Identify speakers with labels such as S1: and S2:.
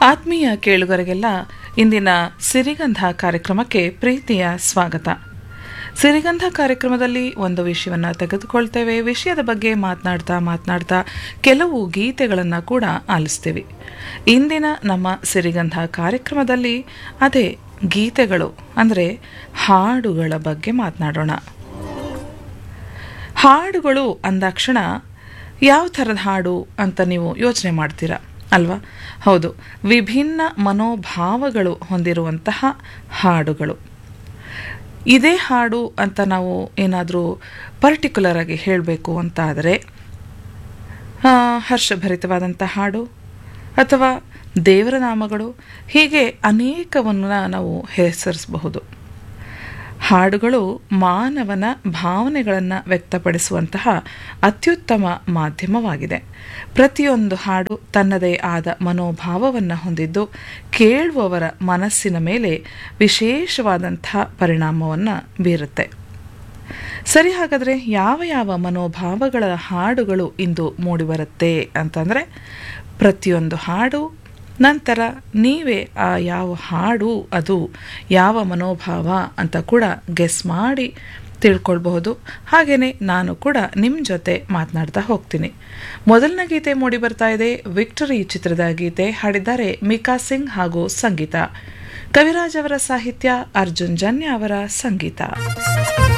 S1: ಆತ್ಮೀಯ ಕೇಳುಗರಿಗೆಲ್ಲ ಇಂದಿನ ಸಿರಿಗಂಧ ಕಾರ್ಯಕ್ರಮಕ್ಕೆ ಪ್ರೀತಿಯ ಸ್ವಾಗತ ಸಿರಿಗಂಧ ಕಾರ್ಯಕ್ರಮದಲ್ಲಿ ಒಂದು ವಿಷಯವನ್ನು ತೆಗೆದುಕೊಳ್ತೇವೆ ವಿಷಯದ ಬಗ್ಗೆ ಮಾತನಾಡ್ತಾ ಮಾತನಾಡ್ತಾ ಕೆಲವು ಗೀತೆಗಳನ್ನು ಕೂಡ ಆಲಿಸ್ತೀವಿ ಇಂದಿನ ನಮ್ಮ ಸಿರಿಗಂಧ ಕಾರ್ಯಕ್ರಮದಲ್ಲಿ ಅದೇ ಗೀತೆಗಳು ಅಂದರೆ ಹಾಡುಗಳ ಬಗ್ಗೆ ಮಾತನಾಡೋಣ ಹಾಡುಗಳು ಅಂದಾಕ್ಷಣ ಯಾವ ಥರದ ಹಾಡು ಅಂತ ನೀವು ಯೋಚನೆ ಮಾಡ್ತೀರಾ ಅಲ್ವಾ ಹೌದು ವಿಭಿನ್ನ ಮನೋಭಾವಗಳು ಹೊಂದಿರುವಂತಹ ಹಾಡುಗಳು ಇದೇ ಹಾಡು ಅಂತ ನಾವು ಏನಾದರೂ ಪರ್ಟಿಕ್ಯುಲರ್ ಆಗಿ ಹೇಳಬೇಕು ಅಂತ ಆದರೆ ಹರ್ಷಭರಿತವಾದಂಥ ಹಾಡು ಅಥವಾ ದೇವರ ನಾಮಗಳು ಹೀಗೆ ಅನೇಕವನ್ನು ನಾವು ಹೆಸರಿಸಬಹುದು ಹಾಡುಗಳು ಮಾನವನ ಭಾವನೆಗಳನ್ನು ವ್ಯಕ್ತಪಡಿಸುವಂತಹ ಅತ್ಯುತ್ತಮ ಮಾಧ್ಯಮವಾಗಿದೆ ಪ್ರತಿಯೊಂದು ಹಾಡು ತನ್ನದೇ ಆದ ಮನೋಭಾವವನ್ನು ಹೊಂದಿದ್ದು ಕೇಳುವವರ ಮನಸ್ಸಿನ ಮೇಲೆ ವಿಶೇಷವಾದಂಥ ಪರಿಣಾಮವನ್ನು ಬೀರುತ್ತೆ ಸರಿ ಹಾಗಾದರೆ ಯಾವ ಯಾವ ಮನೋಭಾವಗಳ ಹಾಡುಗಳು ಇಂದು ಮೂಡಿಬರುತ್ತೆ ಅಂತಂದರೆ ಪ್ರತಿಯೊಂದು ಹಾಡು ನಂತರ ನೀವೇ ಆ ಯಾವ ಹಾಡು ಅದು ಯಾವ ಮನೋಭಾವ ಅಂತ ಕೂಡ ಗೆಸ್ ಮಾಡಿ ತಿಳ್ಕೊಳ್ಬಹುದು ಹಾಗೆಯೇ ನಾನು ಕೂಡ ನಿಮ್ಮ ಜೊತೆ ಮಾತನಾಡ್ತಾ ಹೋಗ್ತೀನಿ ಮೊದಲನೇ ಗೀತೆ ಮೂಡಿ ಬರ್ತಾ ಇದೆ ವಿಕ್ಟರಿ ಚಿತ್ರದ ಗೀತೆ ಹಾಡಿದ್ದಾರೆ ಮಿಕಾ ಸಿಂಗ್ ಹಾಗೂ ಸಂಗೀತ ಕವಿರಾಜ್ ಅವರ ಸಾಹಿತ್ಯ ಅರ್ಜುನ್ ಜನ್ಯ ಅವರ ಸಂಗೀತ